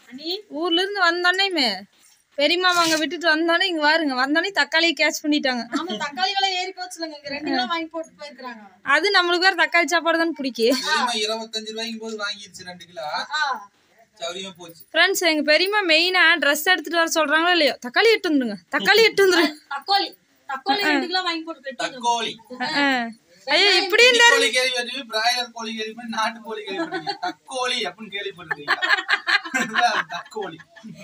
அண்ணி ஊர்ல இருந்து வந்தோடனே பெரியம்மா அங்க விட்டுட்டு வந்தோடனே இங்க வாருங்க வந்தோடனே தக்காளியை கேட்ச் பண்ணிட்டாங்க ஆமா தக்காளி விலை ஏறி போச்சுலங்க இங்க ரெண்டு கிலோ வாங்கி போட்டு போயிருக்காங்க அது நம்மளுக்கு வேற தக்காளி சாப்பாடு தான் பிடிக்கும் பெரியம்மா இருபத்தஞ்சு ரூபாய்க்கு போது வாங்கிருச்சு ரெண்டு கிலோ சௌரியமா போச்சு ஃப்ரெண்ட்ஸ் எங்க பெரியம்மா மெயினா ட்ரெஸ் எடுத்துட்டு வர சொல்றாங்களோ இல்லையோ தக்காளி எட்டு வந்துருங்க தக்காளி எட்டு வந்துருங்க தக்காளி தக்காளி ரெண்டு கிலோ வாங்கி போட்டு போயிட்டு தக்கோழி அஹ். ஐயோ இப்படி கின்னி கோழி கேள்விப்பட்டு பிராய்லர் கோழி கேள்விப்பட்டு நாட்டு கோழி கேள்விப்பட்டீங்க தக்கோழி அப்படின்னு கேள்விப்பட்டிருக்கீங்க தக்கோழி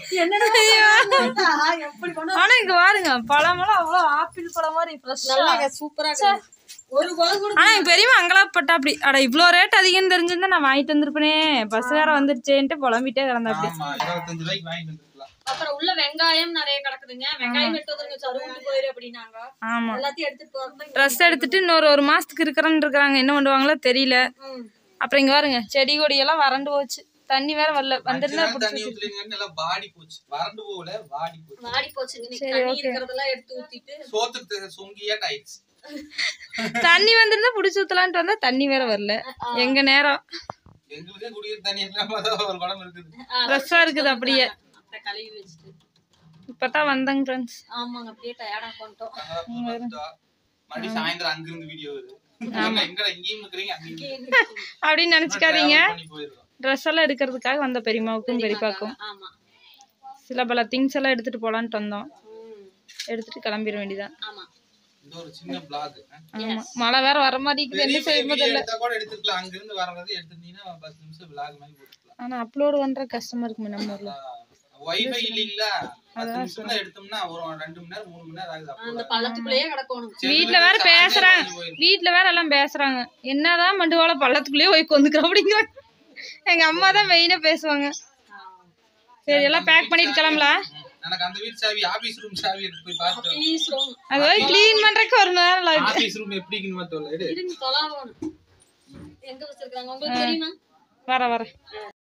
என்னடா எப்படி கொண்டு ஆனா இங்க பாருங்க பழமெல்லாம் அவ்வளவு ஆப்பிள் பழம் மாதிரி ஃப்ரெஷ்ஷா நல்லா சூப்பரா இருக்கு ஒரு குலை கூட ஆனா என் பெரியம்மா அங்கலாப்பட்டா அப்படி அட இவ்ளோ ரேட் அதிகம் தெரிஞ்சிருந்தா நான் வாங்கிட்டு வந்திருப்பேனே பஸ் வேற வந்துருச்சேன்ட்டு புலம்பிட்டே கிடந்தா அப்படி ஆமா இருபத்தஞ்சு ரூபாய்க்கு வாங்கிட்டு வந்துருக்கலாம் அப்புறம் உள்ள வெங்காயம் நிறைய கிடக்குதுங்க வெங்காயம் எடுத்து வந்துருங்க சருவுண்டு போயிரு அப்படின்னாங்க ஆமா எல்லாத்தையும் எடுத்துட்டு போறது ட்ரெஸ் எடுத்துட்டு இன்னொரு ஒரு மாசத்துக்கு இருக்கிறேன்னு இருக்காங்க என்ன பண்ணுவாங்களோ தெரியல அப்புறம் இங்க பாருங்க செடி கொடியெல்லாம் வறண்டு போச்சு தண்ணி வேற வரல வந்திருந்தா அஞ்சு நாள் தண்ணி ஊத்துலீங்கன்னு எல்லாம் வாடி போச்சு வறண்டு போகல வாடி போச்சு வாடி போச்சு இன்னைக்கு தண்ணி இருக்கிறதெல்லாம் எடுத்து ஊத்திட்டு சோத்துக்கு சொங்கியாட்டு ஆயிடுச்சு தண்ணி வந்திருந்தா புடிச்சு ஊத்தலான்ட்டு வந்தா தண்ணி வேற வரல எங்க நேரம் எங்களுக்கே குடிக்கிற தண்ணி இல்லாம தான் ஒரு குடம் இருக்குது ஃப்ரெஷ்ஷா இருக்குது அப்படியே அப்புறம் கழுவி வச்சுட்டு இப்பதான் வந்தாங்க ஃப்ரெண்ட்ஸ் ஆமாங்க அப்படியே டயர்டா கொண்டோம் அங்க வந்துட்டோம். மறுபடியும் சாயந்தரம் அங்கிருந்து வீடியோ வருது எங்கடா இங்கேயும் இருக்கிறீங்க அங்கேயும் அப்படின்னு நினைச்சுக்காதீங்க travel பண்ணி போயிருக்கோம் ட்ரெஸ் எல்லாம் எடுக்கிறதுக்காக வந்த பெரியம்மாவுக்கும் பெரியப்பாக்கும் ஆமா சில பல திங்ஸ் எல்லாம் எடுத்துட்டு போலான்ட்டு வந்தோம் ம். எடுத்துட்டு கிளம்பிட வேண்டியதான் ஆமா இந்த ஒரு சின்ன பிளாக் ஆமா மழை வேற வர மாதிரி என்ன செய்ய எடுத்தா கூட எடுத்துக்கலாம் அங்கிருந்து வர்றது எடுத்துட்டீங்கன்னா பத்து நிமிஷம் பிளாக் மாதிரி போட்டுக்கலாம் ஆனா அப்லோட் பண்ற கஷ்டமா இருக்குமே நம்ம ஊர்ல வைஃபை இல்லீங்களா பத்து நிமிஷம் தான் எடுத்தோம்னா ஒரு ரெண்டு மணி நேரம் மூணு மணி நேரம் ஆகுது அந்த upload. பள்ளத்துக்குள்ளேயே கிடக்கணும் சரி, வீட்ல வேற சாயந்தரம் பேசுறாங்க கொஞ்சம் போயிரும். வீட்ல வேற எல்லாம் பேசுறாங்க என்னதான் மண்டுவாள பள்ளத்துக்குள்ளேயே போய் கொந்துக்கிறோம் அப்படிங்கிறாங்க எங்க அம்மா தான் மெயினா பேசுவாங்க சரி எல்லாம் பேக் பண்ணிட்டு கிளம்பலாம் ம். எனக்கு அந்த வீட்டு சாவி ஆபீஸ் ரூம் சாவி எடுத்து போய் பார்த்துட்டு ஈஸ்வரம் அது போய் க்ளீன் பண்றதுக்கு ஒரு நேரம் ஆகுது ஆபீஸ் ரூம் எப்படின்னு மட்டும் எடு இருங்க தொலாவணும் எங்க வச்சிருக்காங்க உங்களுக்கு தெரியுமா வர வர